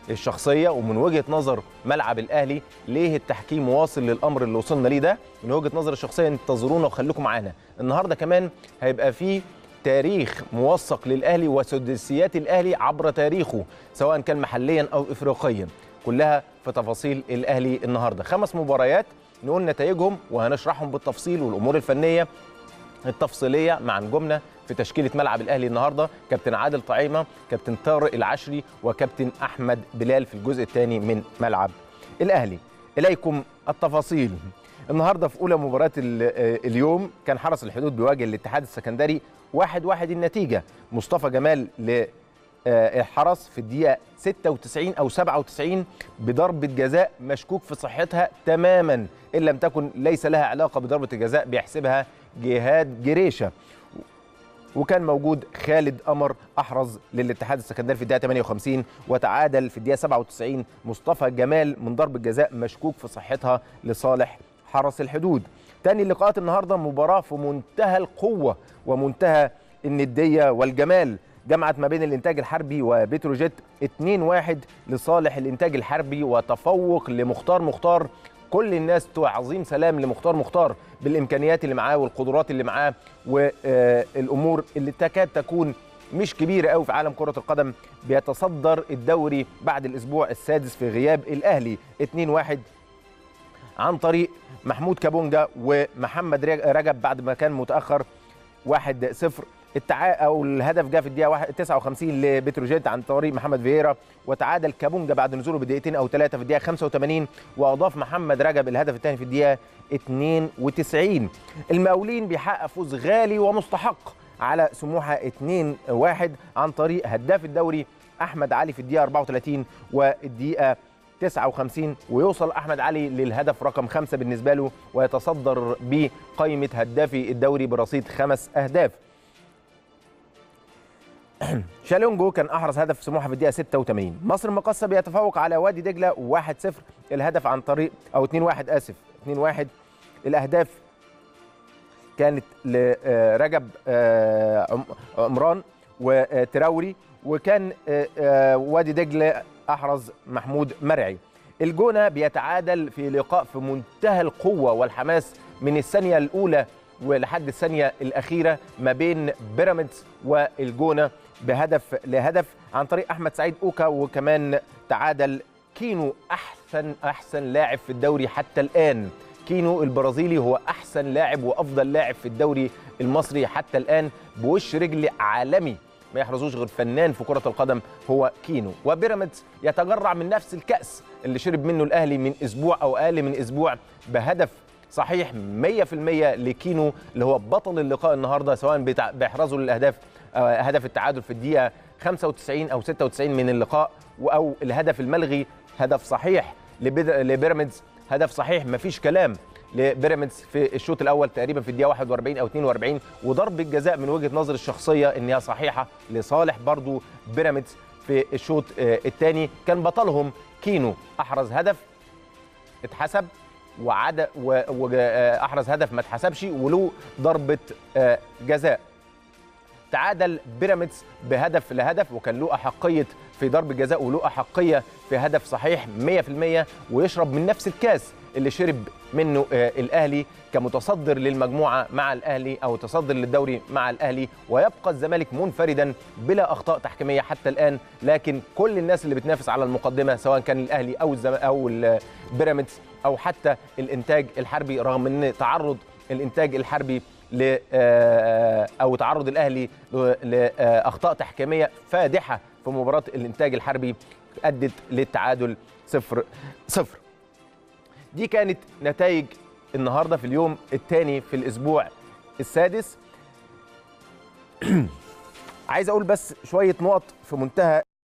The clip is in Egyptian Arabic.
الشخصيه ومن وجهه نظر ملعب الاهلي ليه التحكيم واصل للامر اللي وصلنا ليه ده من وجهه نظر الشخصيه انتظرونا وخليكم معانا النهارده كمان هيبقى فيه تاريخ موثق للاهلي وسداسيات الاهلي عبر تاريخه سواء كان محليا او افريقيا كلها في تفاصيل الاهلي النهارده خمس مباريات نقول نتائجهم وهنشرحهم بالتفصيل والامور الفنيه التفصيليه مع نجومنا في تشكيله ملعب الاهلي النهارده كابتن عادل طعيمه كابتن طارق العشري وكابتن احمد بلال في الجزء الثاني من ملعب الاهلي اليكم التفاصيل النهارده في اولى مباريات اليوم كان حرس الحدود بيواجه الاتحاد السكندري واحد واحد النتيجه مصطفى جمال للحرس في الدقيقه 96 او 97 بضربه جزاء مشكوك في صحتها تماما ان لم تكن ليس لها علاقه بضربه الجزاء بيحسبها جهاد جريشه وكان موجود خالد قمر احرز للاتحاد السكندري في الدقيقه 58 وتعادل في الدقيقه 97 مصطفى جمال من ضربه جزاء مشكوك في صحتها لصالح حرس الحدود تاني لقاءات النهارده مباراه في منتهى القوه ومنتهى النديه والجمال جمعت ما بين الانتاج الحربي وبتروجيت 2-1 لصالح الانتاج الحربي وتفوق لمختار مختار كل الناس عظيم سلام لمختار مختار بالامكانيات اللي معاه والقدرات اللي معاه والامور اللي تكاد تكون مش كبيره قوي في عالم كره القدم بيتصدر الدوري بعد الاسبوع السادس في غياب الاهلي 2-1 عن طريق محمود كابونجا ومحمد رجب بعد ما كان متاخر 1-0 التعا او الهدف جاء في الدقيقه 59 لبتروجيت عن طريق محمد فييرا وتعادل كابونجا بعد نزوله بدقيقتين او ثلاثه في الدقيقه 85 واضاف محمد رجب الهدف الثاني في الدقيقه 92 المقاولين بيحقق فوز غالي ومستحق على سموحه 2-1 عن طريق هداف الدوري احمد علي في الدقيقه 34 والدقيقه 59 ويوصل احمد علي للهدف رقم خمسة بالنسبه له ويتصدر بقائمه هدافي الدوري برصيد خمس اهداف شالونجو كان احرز هدف سموحه في الدقيقه 86 مصر المقصه بيتفوق على وادي دجله 1-0 الهدف عن طريق او 2-1 اسف 2-1 الاهداف كانت لرجب عمران وتراوري وكان وادي دجله احرز محمود مرعي الجونه بيتعادل في لقاء في منتهى القوه والحماس من الثانيه الاولى ولحد الثانيه الاخيره ما بين بيراميدز والجونه بهدف لهدف عن طريق احمد سعيد اوكا وكمان تعادل كينو احسن احسن لاعب في الدوري حتى الان كينو البرازيلي هو احسن لاعب وافضل لاعب في الدوري المصري حتى الان بوش رجل عالمي ما يحرزوش غير فنان في كره القدم هو كينو وبيراميدز يتجرع من نفس الكاس اللي شرب منه الاهلي من اسبوع او اقل من اسبوع بهدف صحيح 100% لكينو اللي هو بطل اللقاء النهارده سواء بيحرزوا للاهداف هدف التعادل في الدقيقه 95 او 96 من اللقاء او الهدف الملغي هدف صحيح لبيراميدز هدف صحيح مفيش كلام لبيراميدز في الشوط الاول تقريبا في الدقيقه 41 او 42 وضربه جزاء من وجهه نظر الشخصيه انها صحيحه لصالح برضو بيراميدز في الشوط الثاني كان بطلهم كينو احرز هدف اتحسب وعد واحرز هدف ما اتحسبش وله ضربه جزاء تعادل بيراميدز بهدف لهدف وكان له احقيه في ضرب الجزاء وله احقيه في هدف صحيح 100% ويشرب من نفس الكاس اللي شرب منه الاهلي كمتصدر للمجموعه مع الاهلي او تصدر للدوري مع الاهلي ويبقى الزمالك منفردا بلا اخطاء تحكيميه حتى الان لكن كل الناس اللي بتنافس على المقدمه سواء كان الاهلي او الزم... او بيراميدز او حتى الانتاج الحربي رغم ان تعرض الانتاج الحربي ل او تعرض الاهلي لاخطاء تحكيميه فادحه في مباراه الانتاج الحربي ادت للتعادل 0 0 دي كانت نتائج النهارده في اليوم الثاني في الاسبوع السادس عايز اقول بس شويه نقط في منتهى